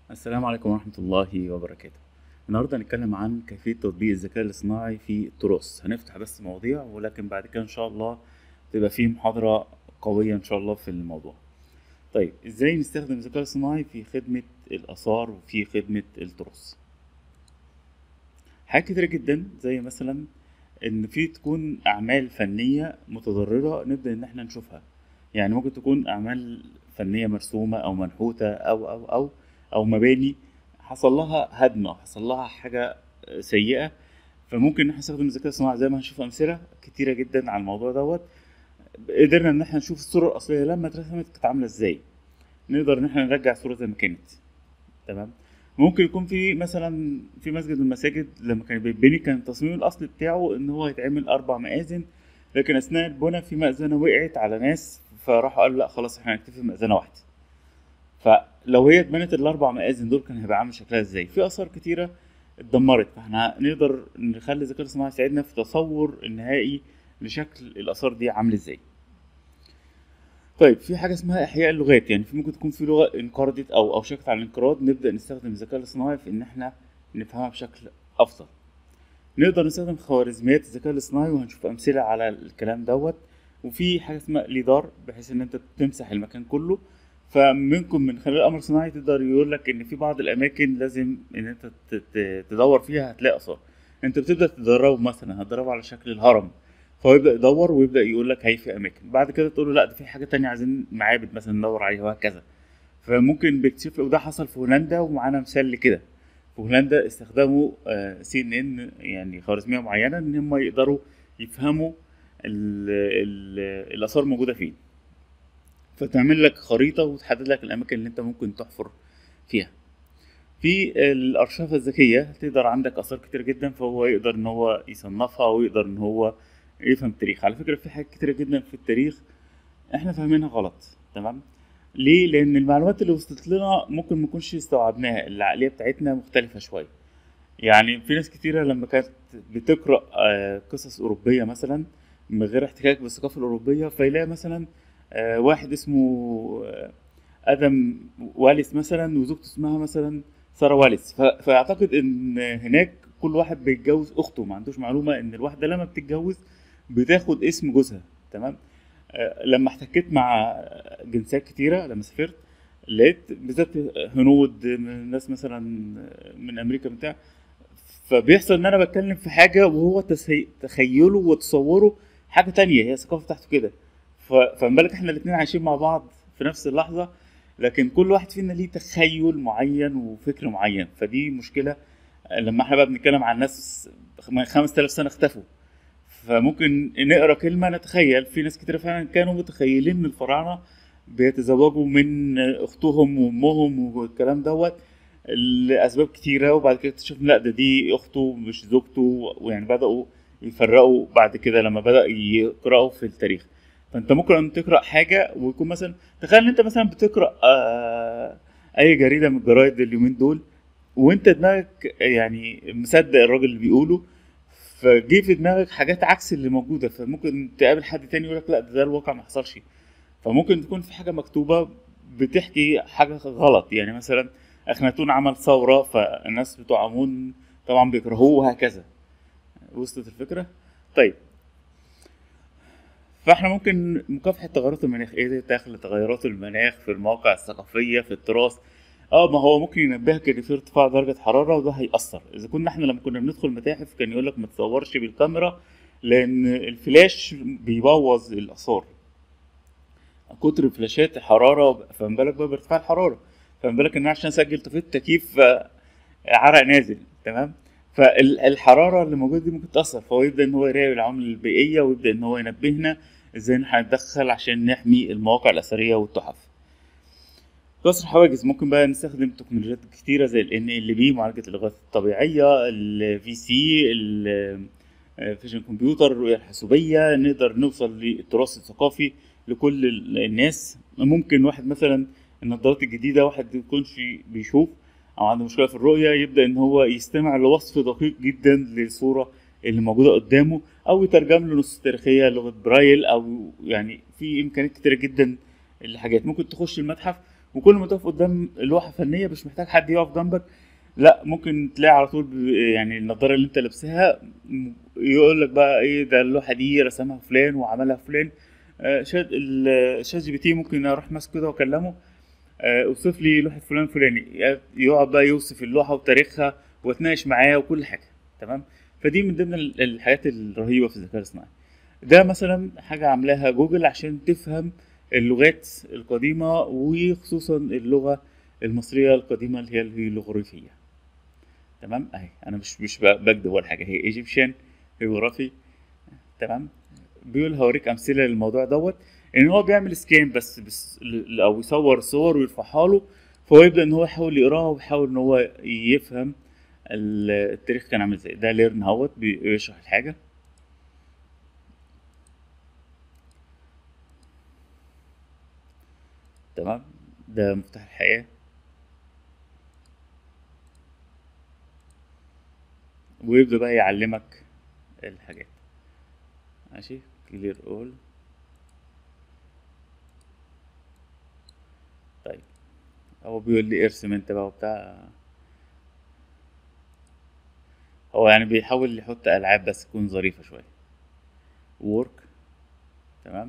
السلام عليكم ورحمة الله وبركاته النهاردة هنتكلم عن كيفية تطبيق الذكاء الاصطناعي في التراث هنفتح بس مواضيع ولكن بعد كده إن شاء الله تبقى فيه محاضرة قوية إن شاء الله في الموضوع طيب إزاي نستخدم الذكاء الاصطناعي في خدمة الآثار وفي خدمة التراث حاجات كتيرة جدا زي مثلا إن في تكون أعمال فنية متضررة نبدأ إن احنا نشوفها يعني ممكن تكون أعمال فنية مرسومة أو منحوتة أو أو أو أو مباني حصل لها هدم أو حصل لها حاجة سيئة فممكن إن احنا نستخدم الذكاء الصناعي زي ما هنشوف أمثلة كتيرة جدا على الموضوع دوت قدرنا إن احنا نشوف الصورة الأصلية لما اترسمت كانت عاملة إزاي نقدر إن احنا نرجع الصورة زي ما كانت تمام ممكن يكون في مثلا في مسجد من المساجد لما كان بيتبني كان التصميم الأصلي بتاعه إن هو يتعمل أربع مآذن لكن أثناء البناء في مأذنة وقعت على ناس فراحوا قالوا لا خلاص احنا هنكتفي بمأذنة واحدة فلو هي اتبنت الاربع مآذن دول كان هيبقى عامل شكلها ازاي في اثار كتيره اتدمرت فاحنا نقدر نخلي الذكاء الاصطناعي يساعدنا في تصور النهائي لشكل الاثار دي عامل ازاي طيب في حاجه اسمها احياء اللغات يعني في ممكن تكون في لغه انقرضت او او شكت على الانقراض نبدا نستخدم الذكاء الاصطناعي في ان احنا نفهمها بشكل افضل نقدر نستخدم خوارزميات الذكاء الاصطناعي وهنشوف امثله على الكلام دوت وفي حاجه اسمها ليدار بحيث ان انت تمسح المكان كله فممكن من خلال الامر الصناعي تقدر يقول لك ان في بعض الاماكن لازم ان انت تدور فيها هتلاقي اثار انت بتبدا تدربه مثلا هتدربه على شكل الهرم فهو يبدا يدور ويبدا يقول لك هي في اماكن بعد كده تقول له لا ده في حاجه تانية عايزين معابد مثلا ندور عليها وهكذا فممكن بتشوف وده حصل في هولندا ومعانا مثال لكده في هولندا استخدموا سي ان ان يعني خوارزميه معينه ان هم يقدروا يفهموا ال ال الاثار موجوده فين فتعمل لك خريطه وتحدد لك الاماكن اللي انت ممكن تحفر فيها في الارشفه الذكيه تقدر عندك اثار كتير جدا فهو يقدر ان هو يصنفها ويقدر ان هو يفهم التاريخ على فكره في حاجات كتيره جدا في التاريخ احنا فاهمينها غلط تمام ليه لان المعلومات اللي وصلت لنا ممكن ما نكونش استوعبناها العقليه بتاعتنا مختلفه شويه يعني في ناس كتيره لما كانت بتقرا قصص اوروبيه مثلا من غير احتكاك بالثقافه الاوروبيه فيلاقي مثلا واحد اسمه ادم واليس مثلا وزوجته اسمها مثلا ساره واليس فيعتقد ان هناك كل واحد بيتجوز اخته ما عندوش معلومه ان الواحده لما بتتجوز بتاخد اسم جوزها تمام لما احتكيت مع جنسيات كتيره لما سافرت لقيت بالذات هنود من ناس مثلا من امريكا بتاع فبيحصل ان انا بتكلم في حاجه وهو تخيله وتصوره حاجه تانية هي الثقافه بتاعته كده فما بالك احنا الاثنين عايشين مع بعض في نفس اللحظه لكن كل واحد فينا ليه تخيل معين وفكر معين فدي مشكله لما احنا بقى بنتكلم عن ناس من 5000 سنه اختفوا فممكن نقرا كلمه نتخيل في ناس كتير فعلا كانوا متخيلين ان الفراعنه بيتزوجوا من اختهم وامهم والكلام دوت لاسباب كتيره وبعد كده اكتشفنا لا ده دي اخته مش زوجته ويعني بداوا يفرقوا بعد كده لما بدا يقراوا في التاريخ فانت ممكن تقرا حاجه ويكون مثلا تخيل ان انت مثلا بتقرا آه اي جريده من الجرايد اليومين دول وانت دماغك يعني مصدق الراجل اللي بيقوله فجه في دماغك حاجات عكس اللي موجوده فممكن تقابل حد تاني يقول لك لا ده, ده الواقع ما حصلش فممكن تكون في حاجه مكتوبه بتحكي حاجه غلط يعني مثلا اخناتون عمل ثوره فالناس بتوع امون طبعا بيكرهوه وهكذا وصلت الفكره طيب فاحنا ممكن مكافحه تغيرات المناخ ايه داخل تغيرات المناخ في المواقع الثقافيه في التراث اه ما هو ممكن ينبهك ان في ارتفاع درجه حراره وده هيأثر اذا كنا احنا لما كنا بندخل متاحف كان يقول لك ما تصورش بالكاميرا لان الفلاش بيبوظ الاثار كتر الفلاشات حراره فما بالك بقى بارتفاع الحراره فما بالك ان عشان اسجل طفيت التكييف عرق نازل تمام فالحراره اللي موجوده دي ممكن تاثر فهو يبدا ان هو يراقب العوامل البيئيه ويبدا ان هو ينبهنا ازاي هنتدخل عشان نحمي المواقع الاثريه والتحف كسر الحواجز ممكن بقى نستخدم تكنولوجيات كتيرة زي ال NLP معالجة اللغات الطبيعية ال VC الفيجن كمبيوتر الرؤية الحاسوبية نقدر نوصل للتراث الثقافي لكل الناس ممكن واحد مثلا النظارات الجديدة واحد يكونش بيشوف أو عنده مشكلة في الرؤية يبدأ إن هو يستمع لوصف دقيق جدا للصورة اللي موجودة قدامه أو يترجم له نصوص تاريخية لغة برايل أو يعني في إمكانيات كتيرة جدا الحاجات ممكن تخش المتحف وكل ما تقف قدام لوحه فنيه مش محتاج حد يقف جنبك لا ممكن تلاقي على طول ب- يعني النضاره اللي انت لابسها م- يقول لك بقى ايه ده اللوحه دي رسمها فلان وعملها فلان آه، شات ال- شات جي بي تي ممكن اروح ماسك كده واكلمه آه، اوصف لي لوحه فلان فلاني يقعد بقى يوصف اللوحه وتاريخها واتناقش معاه وكل حاجه تمام فدي من ضمن ال- الحاجات الرهيبه في الذكاء الاصطناعي ده مثلا حاجه عاملاها جوجل عشان تفهم اللغات القديمه وخصوصا اللغه المصريه القديمه اللي هي الهيروغليفيه تمام اهي انا مش مش ب- بكذب ولا حاجه هي ايجيبشن هيروغليفي تمام بيقول هوريك امثله للموضوع دوت ان هو بيعمل سكان بس, بس ل- او يصور صور ويرفعها له فهو يبدا ان هو يحاول يقراها ويحاول ان هو يفهم ال- التاريخ كان عامل ازاي ده ليرن هوت بيشرح الحاجه تمام ده مفتاح الحياه ويبدا بقى يعلمك الحاجات ماشي كلير اول طيب هو بيقول لي ارسم انت بقى وبتاع هو يعني بيحاول يحط العاب بس تكون ظريفه شويه وورك تمام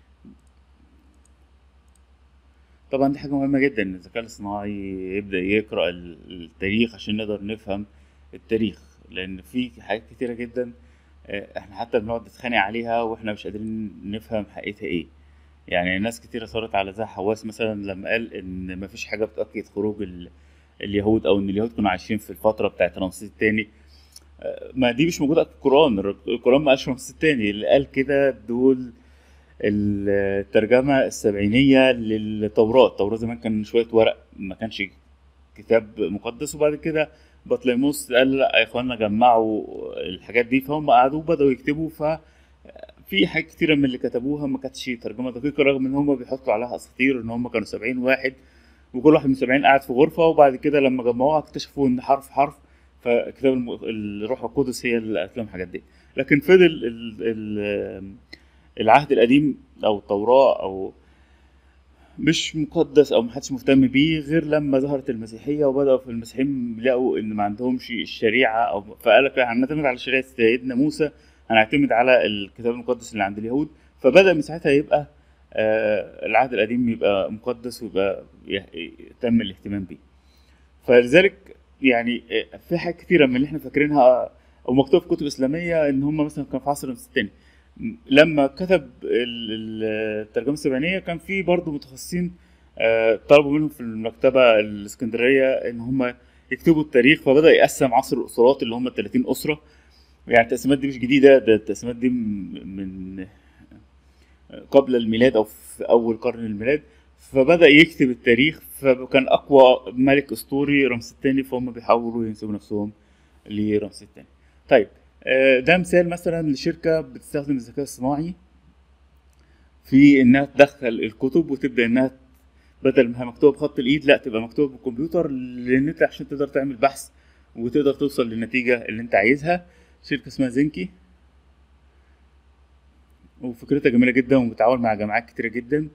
طبعا دي حاجه مهمه جدا ان الذكاء الاصطناعي يبدا يقرا ال- التاريخ عشان نقدر نفهم التاريخ لان في حاجات كتيره جدا آه، احنا حتى بنقعد نتخانق عليها واحنا مش قادرين نفهم حقيقتها ايه يعني ناس كتيرة صارت على زي حواس مثلا لما قال ان مفيش حاجة بتأكد خروج ال... اليهود او ان اليهود كانوا عايشين في الفترة بتاعت رمسيس الثاني ما دي مش موجودة في القرآن الر- القرآن ما قالش رمسيس الثاني اللي قال كده دول الترجمة السبعينية للتوراة التوراة زمان كان شوية ورق ما كانش كتاب مقدس وبعد كده بطليموس قال لا يا اخوانا جمعوا الحاجات دي فهم قعدوا بدأوا يكتبوا ف في حاجات كتيرة من اللي كتبوها ما كانتش ترجمة دقيقة رغم ان هم بيحطوا عليها اساطير ان هم كانوا سبعين واحد وكل واحد من سبعين قاعد في غرفة وبعد كده لما جمعوها اكتشفوا ان حرف حرف فكتاب الم- الروح القدس هي اللي قالت لهم الحاجات دي لكن فضل ال... ال... العهد القديم او التوراة او مش مقدس او محدش مهتم بيه غير لما ظهرت المسيحيه وبداوا في المسيحيين لقوا ان ما عندهمش الشريعه او فقال لك هنعتمد على شريعه سيدنا موسى هنعتمد على الكتاب المقدس اللي عند اليهود فبدا من ساعتها يبقى آه العهد القديم يبقى مقدس ويبقى يه- تم الاهتمام بيه فلذلك يعني آه، في حاجات كتيره من اللي احنا فاكرينها او مكتوب في كتب اسلاميه ان هم مثلا كانوا في عصر رمسيس الثاني لما كتب ال- ال- الترجمه السبعينيه كان في برضه متخصصين آه، طلبوا منهم في المكتبه الاسكندريه ان هم يكتبوا التاريخ فبدا يقسم عصر الاسرات اللي هم 30 اسره يعني التقسيمات دي مش جديده ده التقسيمات دي م- من قبل الميلاد او في اول قرن الميلاد فبدا يكتب التاريخ فكان اقوى ملك اسطوري رمسيس الثاني فهم بيحاولوا ينسبوا نفسهم لرمسيس الثاني طيب آه، ده مثال مثلا لشركه بتستخدم الذكاء الصناعي في انها تدخل الكتب وتبدا انها بدل ما هي مكتوبه بخط الايد لا تبقى مكتوبه بالكمبيوتر لان انت عشان تقدر تعمل بحث وتقدر توصل للنتيجه اللي انت عايزها شركه اسمها زنكي وفكرتها جميله جدا وبتتعاون مع جامعات كتيره جدا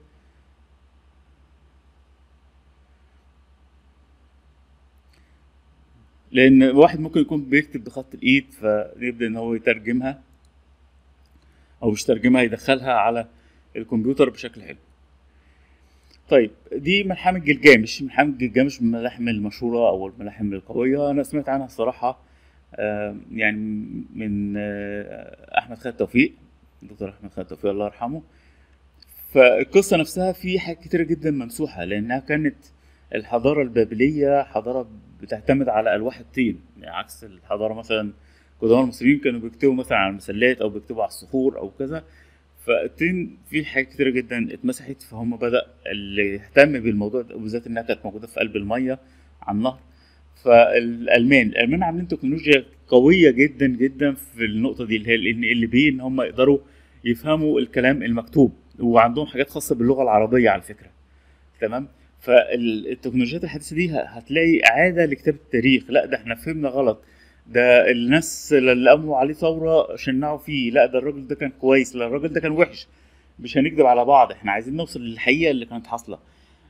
لان واحد ممكن يكون بيكتب بخط الايد فيبدا ان هو يترجمها او مش ترجمها يدخلها على الكمبيوتر بشكل حلو طيب دي ملحمة جلجامش ملحمة جلجامش من الملاحم المشهورة أو الملاحم القوية أنا سمعت عنها الصراحة آه، يعني من آه، أحمد خالد توفيق دكتور أحمد خالد توفيق الله يرحمه فالقصة نفسها في حاجات كتيرة جدا ممسوحة لأنها كانت الحضارة البابلية حضارة بتعتمد على ألواح الطين يعني عكس الحضارة مثلا قدماء المصريين كانوا بيكتبوا مثلا على المسلات أو بيكتبوا على الصخور أو كذا فالطين في حاجات كتيرة جدا اتمسحت فهم بدأ اللي يهتم بالموضوع ده وبالذات إنها كانت موجودة في قلب المية على النهر فالألمان الألمان عاملين تكنولوجيا قوية جدا جدا في النقطة دي اللي هي ال NLP إن هم يقدروا يفهموا الكلام المكتوب وعندهم حاجات خاصة باللغة العربية على فكرة تمام فالتكنولوجيات الحديثة دي ه- هتلاقي إعادة لكتابة التاريخ لا ده احنا فهمنا غلط ده الناس اللي قاموا عليه ثورة شنعوا فيه لا ده الراجل ده كان كويس لا الراجل ده كان وحش مش هنكذب على بعض احنا عايزين نوصل للحقيقة اللي كانت حاصلة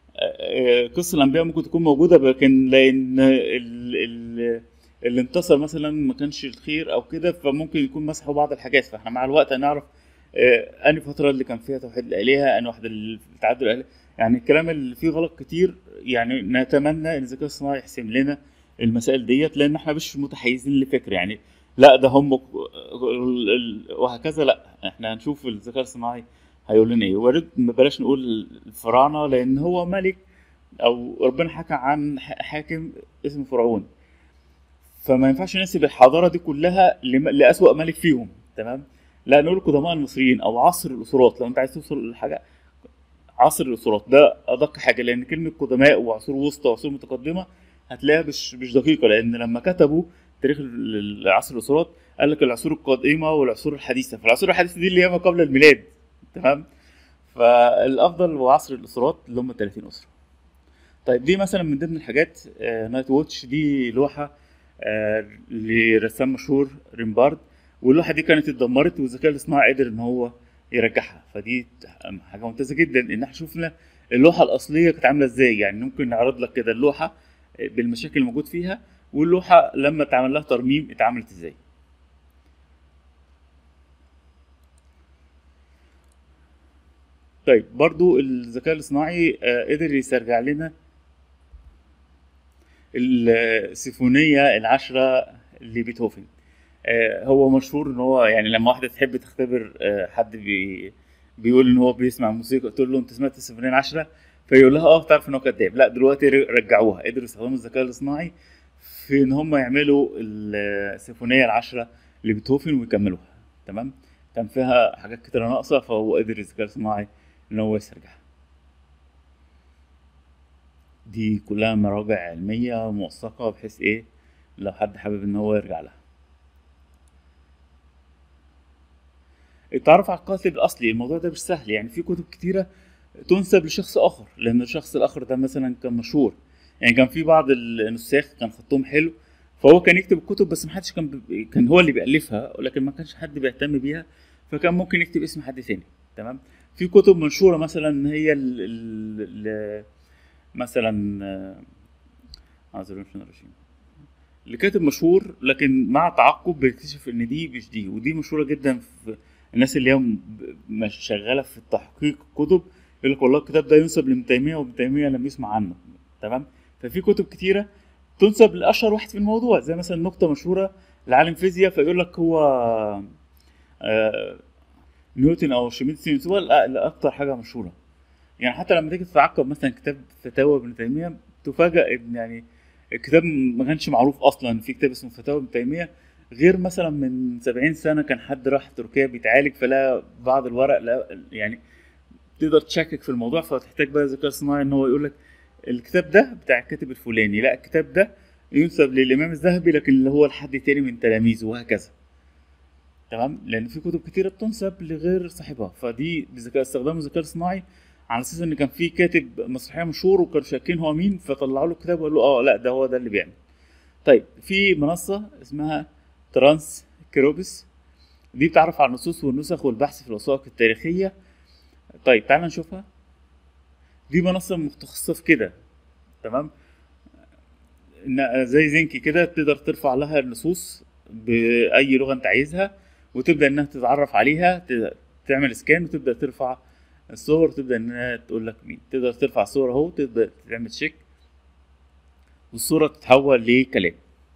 آه، قصة الأنبياء ممكن تكون موجودة لكن لأن ال- ال- اللي انتصر مثلا ما كانش الخير أو كده فممكن يكون مسحوا بعض الحاجات فاحنا مع الوقت هنعرف آه، أنهي فترة اللي كان فيها توحيد الآلهة أنهي واحدة اللي في تعدد الآلهة يعني الكلام اللي فيه غلط كتير يعني نتمنى إن الذكاء الصناعي يحسم لنا المسائل ديت لأن احنا مش متحيزين لفكر يعني لا ده هم ال- ال- وهكذا لا احنا هنشوف الذكاء الصناعي هيقول لنا ايه وارد ما بلاش نقول الفراعنه لان هو ملك او ربنا حكى عن ح- حاكم اسمه فرعون فما ينفعش ننسب الحضاره دي كلها لم- لاسوأ ملك فيهم تمام لا نقول قدماء المصريين او عصر الاسرات لو انت عايز توصل لحاجه عصر الاسرات ده ادق حاجه لان كلمه قدماء وعصور وسطى وعصور متقدمه هتلاقيها مش مش دقيقه لان لما كتبوا تاريخ ال- العصر الاسرات قال لك العصور القديمه والعصور الحديثه فالعصور الحديثه دي اللي هي ما قبل الميلاد تمام فالافضل هو عصر الاسرات اللي هم 30 اسره طيب دي مثلا من ضمن الحاجات آه، نايت ووتش دي لوحه آه، لرسام مشهور ريمبارد واللوحه دي كانت اتدمرت والذكاء الاصطناعي قدر ان هو يرجعها فدي حاجه ممتازه جدا ان احنا شفنا اللوحه الاصليه كانت عامله ازاي يعني ممكن نعرض لك كده اللوحه بالمشاكل الموجود فيها واللوحه لما اتعمل لها ترميم اتعملت ازاي طيب برضو الذكاء الاصطناعي آه، قدر يسترجع لنا السيمفونية العشرة لبيتهوفن آه، هو مشهور ان هو يعني لما واحدة تحب تختبر آه، حد بي بيقول ان هو بيسمع موسيقى تقول له انت سمعت السيمفونية العشرة فيقول لها اه تعرف ان هو كذاب لا دلوقتي ر- رجعوها قدروا يستخدموا الذكاء الاصطناعي في ان هم يعملوا السيمفونية العشرة لبيتهوفن ويكملوها تمام كان فيها حاجات كتيرة ناقصة فهو قدر الذكاء الاصطناعي ان هو يسترجعها دي كلها مراجع علمية موثقة بحيث ايه لو حد حابب ان هو يرجع لها التعرف على القاتل الاصلي الموضوع ده مش سهل يعني في كتب كتيرة تنسب لشخص اخر لان الشخص الاخر ده مثلا كان مشهور يعني كان في بعض النساخ كان خطهم حلو فهو كان يكتب الكتب بس محدش كان ب... كان هو اللي بيألفها ولكن ما كانش حد بيهتم بيها فكان ممكن يكتب اسم حد تاني تمام في كتب منشورة مثلا هي ال... ال... ال... مثلا آه، أعوذ بالله من الشيطان الرجيم لكاتب مشهور لكن مع تعقب بيكتشف ان دي مش دي ودي مشهوره جدا في الناس اللي هي م- مش شغاله في تحقيق كتب يقول لك والله الكتاب ده ينسب لابن تيميه وابن تيميه لم يسمع عنه تمام ففي كتب كتيره تنسب لاشهر واحد في الموضوع زي مثلا نقطه مشهوره لعالم فيزياء فيقول لك هو آه، نيوتن او شميت ينسبوها لأ- لاكتر حاجه مشهوره يعني حتى لما تيجي تتعقب مثلا كتاب فتاوى ابن تيميه تفاجأ ان يعني الكتاب ما كانش معروف اصلا في كتاب اسمه فتاوى ابن تيميه غير مثلا من 70 سنه كان حد راح تركيا بيتعالج فلا بعض الورق لا يعني تقدر تشكك في الموضوع فتحتاج بقى ذكاء صناعي ان هو يقول لك الكتاب ده بتاع الكاتب الفلاني لا الكتاب ده ينسب للامام الذهبي لكن اللي هو لحد تاني من تلاميذه وهكذا تمام لان في كتب كتيره بتنسب لغير صاحبها فدي بذكاء استخدام الذكاء الصناعي على اساس ان كان في كاتب مسرحيه مشهور وكانوا شاكين هو مين فطلعوا له الكتاب وقالوا اه لا ده هو ده اللي بيعمل طيب في منصه اسمها ترانس كيروبس دي بتعرف على النصوص والنسخ والبحث في الوثائق التاريخيه طيب تعال نشوفها دي منصه متخصصه في كده تمام إن- زي زنكي كده تقدر ترفع لها النصوص باي لغه انت عايزها وتبدا انها تتعرف عليها ت- تعمل سكان وتبدا ترفع الصور تبدا انها تقول لك مين تقدر ترفع صور اهو تبدا تعمل تشيك والصوره تتحول لكلام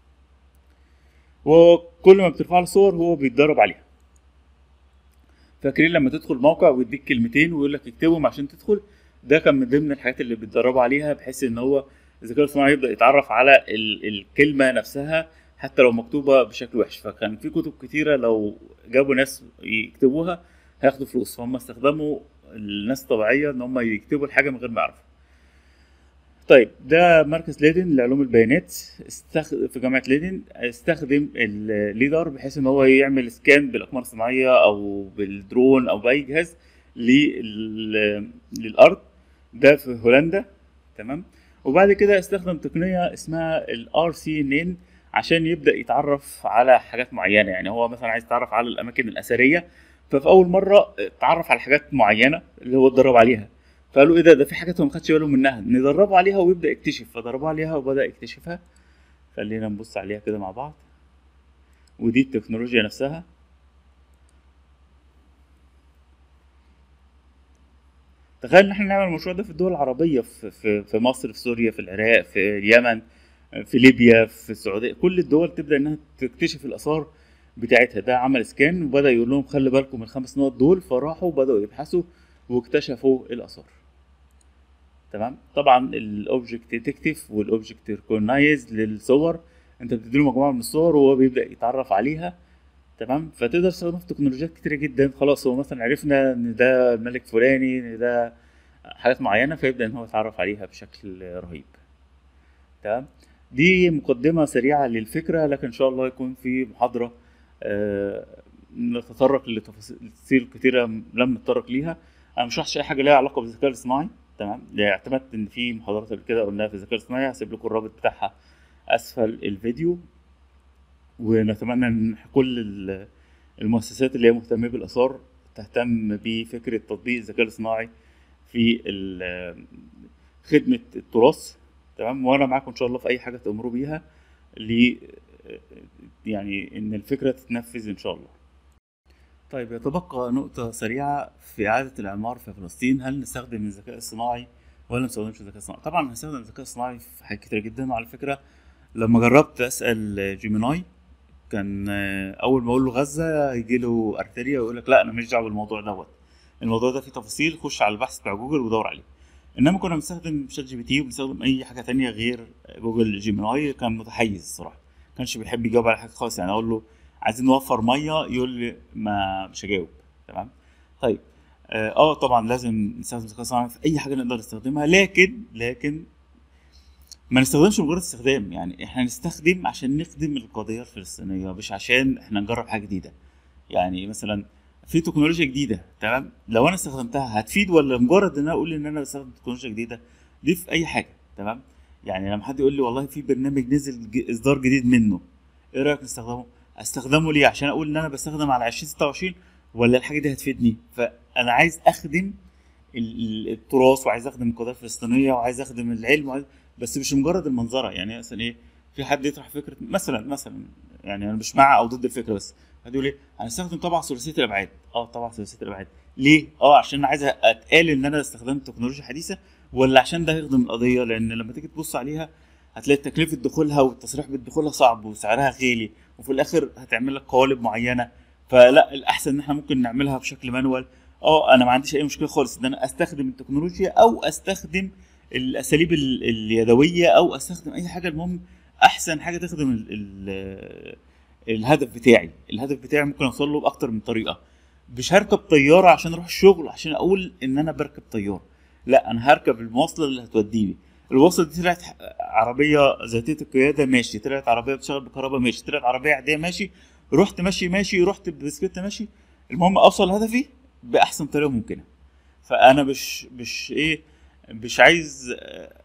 وكل ما بترفع له صور هو بيتدرب عليها فاكرين لما تدخل موقع ويديك كلمتين ويقول لك اكتبهم عشان تدخل ده كان من ضمن الحاجات اللي بيتدربوا عليها بحيث ان هو الذكاء الصناعي يبدا يتعرف على ال- الكلمه نفسها حتى لو مكتوبه بشكل وحش فكان في كتب كتيره لو جابوا ناس يكتبوها هياخدوا فلوس فهم استخدموا الناس الطبيعيه ان هم يكتبوا الحاجه من غير ما يعرفوا طيب ده مركز ليدن لعلوم البيانات استخ... في جامعه ليدن استخدم الليدر بحيث ان هو يعمل سكان بالاقمار الصناعيه او بالدرون او باي جهاز لل... للارض ده في هولندا تمام وبعد كده استخدم تقنيه اسمها الار سي ان ان عشان يبدا يتعرف على حاجات معينه يعني هو مثلا عايز يتعرف على الاماكن الاثريه ففي اول مره اتعرف على حاجات معينه اللي هو اتدرب عليها فقالوا ايه ده ده في حاجات هو ما خدش باله منها ندربه عليها ويبدا يكتشف فدربوه عليها وبدا يكتشفها خلينا نبص عليها كده مع بعض ودي التكنولوجيا نفسها تخيل ان احنا نعمل المشروع ده في الدول العربيه في في في مصر في سوريا في العراق في اليمن في ليبيا في السعوديه كل الدول تبدا انها تكتشف الاثار بتاعتها ده عمل سكان وبدا يقول لهم خلي بالكم من الخمس نقط دول فراحوا بداوا يبحثوا واكتشفوا الاثار تمام طبعا الاوبجكت ديتكتيف والاوبجكت ريكوجنايز للصور انت بتديله مجموعه من الصور وهو بيبدا يتعرف عليها تمام فتقدر تستخدمها في تكنولوجيات كتيره جدا خلاص هو مثلا عرفنا ان ده الملك فلاني ان ده حاجات معينه فيبدا ان هو يتعرف عليها بشكل رهيب تمام دي مقدمه سريعه للفكره لكن ان شاء الله يكون في محاضره آه نتطرق لتفاصيل كتيره لم نتطرق ليها انا مش هشرح اي حاجه ليها علاقه بالذكاء الاصطناعي تمام اعتمدت ان في محاضرات قبل كده قلناها في الذكاء الاصطناعي هسيب لكم الرابط بتاعها اسفل الفيديو ونتمنى ان كل المؤسسات اللي هي مهتمه بالاثار تهتم بفكره تطبيق الذكاء الاصطناعي في خدمه التراث تمام وانا معاكم ان شاء الله في اي حاجه تامروا بيها ل يعني ان الفكره تتنفذ ان شاء الله طيب يتبقى نقطة سريعة في إعادة الإعمار في فلسطين هل نستخدم الذكاء الصناعي ولا ما نستخدمش الذكاء الصناعي؟ طبعا هنستخدم الذكاء الصناعي في حاجات كتير جدا وعلى فكرة لما جربت أسأل جيميناي كان أول ما أقول له غزة يجي له أرتريا ويقول لك لا أنا مش دعوة بالموضوع دوت الموضوع ده فيه تفاصيل خش على البحث بتاع جوجل ودور عليه انما كنا بنستخدم شات جي بي تي وبنستخدم اي حاجه تانية غير جوجل جيميناي كان متحيز الصراحه كانش بيحب يجاوب على حاجه خالص يعني اقول له عايزين نوفر ميه يقول لي ما مش هجاوب تمام طيب اه طبعا لازم نستخدم الذكاء الصناعي في اي حاجه نقدر نستخدمها لكن لكن ما نستخدمش مجرد استخدام يعني احنا نستخدم عشان نخدم القضيه الفلسطينيه مش عشان احنا نجرب حاجه جديده يعني مثلا في تكنولوجيا جديده تمام لو انا استخدمتها هتفيد ولا مجرد ان انا اقول ان انا بستخدم تكنولوجيا جديده دي في اي حاجه تمام يعني لما حد يقول لي والله في برنامج نزل اصدار جديد منه ايه رايك نستخدمه استخدمه ليه عشان اقول ان انا بستخدم على 2026 ولا الحاجه دي هتفيدني فانا عايز اخدم التراث وعايز اخدم القضيه الفلسطينيه وعايز اخدم العلم وعايز بس مش مجرد المنظره يعني مثلا ايه في حد يطرح فكره مثلا مثلا يعني انا مش مع او ضد الفكره بس حد يقول ايه هنستخدم طبعه ثلاثيه الابعاد اه طبعه ثلاثيه الابعاد ليه اه عشان انا عايز اتقال ان انا استخدمت تكنولوجيا حديثه ولا عشان ده هيخدم القضيه لان لما تيجي تبص عليها هتلاقي تكلفه دخولها والتصريح بدخولها صعب وسعرها غالي وفي الاخر هتعمل لك قوالب معينه فلا الاحسن ان احنا ممكن نعملها بشكل مانوال اه انا ما عنديش اي مشكله خالص ان انا استخدم التكنولوجيا او استخدم الاساليب اليدويه او استخدم اي حاجه المهم احسن حاجه تخدم ال ال الهدف بتاعي الهدف بتاعي ممكن اوصل له باكتر من طريقه مش هركب طياره عشان اروح الشغل عشان اقول ان انا بركب طياره لا انا هركب المواصله اللي هتوديني المواصله دي طلعت عربيه ذاتيه القياده ماشي طلعت عربيه بتشتغل بكهرباء ماشي طلعت عربيه عاديه ماشي رحت ماشي ماشي رحت بسكيت ماشي المهم اوصل لهدفي باحسن طريقه ممكنه فانا مش مش ايه مش عايز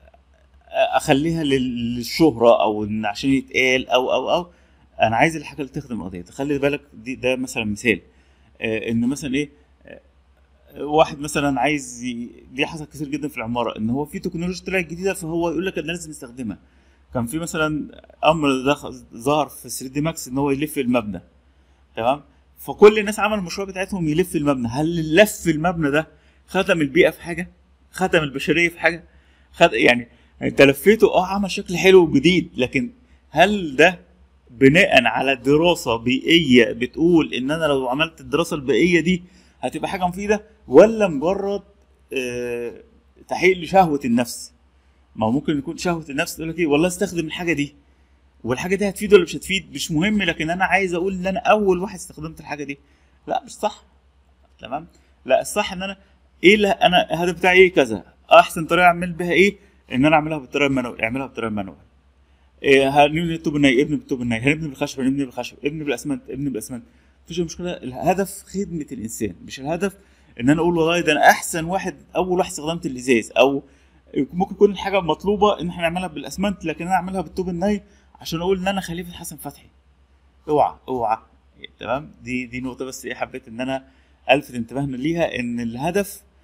اخليها للشهره او ان عشان يتقال او او او انا عايز الحاجه اللي تخدم القضيه تخلي بالك دي ده مثلا مثال آه ان مثلا ايه آه واحد مثلا عايز ي... دي حصل كتير جدا في العماره ان هو في تكنولوجيا طلعت جديده فهو يقول لك انا لازم استخدمها كان في مثلا امر ظهر في 3 دي ماكس ان هو يلف المبنى تمام فكل الناس عملوا المشروع بتاعتهم يلف المبنى هل لف المبنى ده خدم البيئه في حاجه خدم البشريه في حاجه خد يعني انت لفيته اه عمل شكل حلو وجديد لكن هل ده بناء على دراسة بيئية بتقول إن أنا لو عملت الدراسة البيئية دي هتبقى حاجة مفيدة ولا مجرد آه تحقيق لشهوة النفس؟ ما هو ممكن يكون شهوة النفس تقول لك إيه والله استخدم الحاجة دي والحاجة دي هتفيد ولا مش هتفيد مش مهم لكن أنا عايز أقول إن أنا أول واحد استخدمت الحاجة دي لا مش صح تمام لا الصح إن أنا إيه اللي أنا الهدف بتاعي إيه كذا أحسن طريقة أعمل بها إيه إن أنا أعملها بالطريقة المانوال أعملها بالطريقة المانوال إيه هنبني بالطوب الني ابني بالطوب الني هنبني بالخشب هنبني بالخشب ابني بالاسمنت ابني بالاسمنت مفيش مشكله الهدف خدمه الانسان مش الهدف ان انا اقول والله ده انا احسن واحد اول واحد استخدمت الازاز او ممكن يكون الحاجه مطلوبه ان احنا نعملها بالاسمنت لكن انا اعملها بالطوب الني عشان اقول ان انا خليفه حسن فتحي اوعى اوعى تمام دي دي نقطه بس ايه حبيت ان انا الفت انتباهنا ليها ان الهدف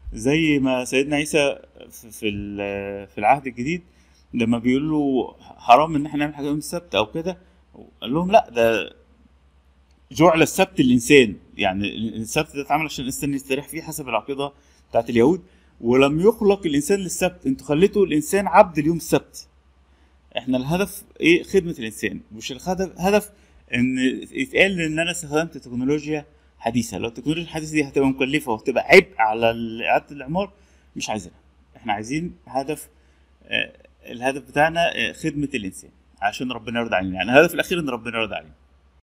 زي ما سيدنا عيسى في في ال- في العهد الجديد لما بيقول له حرام ان احنا نعمل حاجه يوم السبت او كده قال لهم لا ده جعل السبت الانسان يعني السبت ده اتعمل عشان الانسان يستريح فيه حسب العقيده بتاعت اليهود ولم يخلق الانسان للسبت انتوا خليتوا الانسان عبد اليوم السبت احنا الهدف ايه خدمه الانسان مش الهدف هدف ان يتقال ان انا استخدمت تكنولوجيا حديثه لو التكنولوجيا الحديثه دي هتبقى مكلفه وهتبقى عبء على ال- اعاده الاعمار مش عايزينها احنا عايزين هدف آه، الهدف بتاعنا آه، خدمه الانسان عشان ربنا يرضى علينا يعني الهدف الاخير ان ربنا يرضى علينا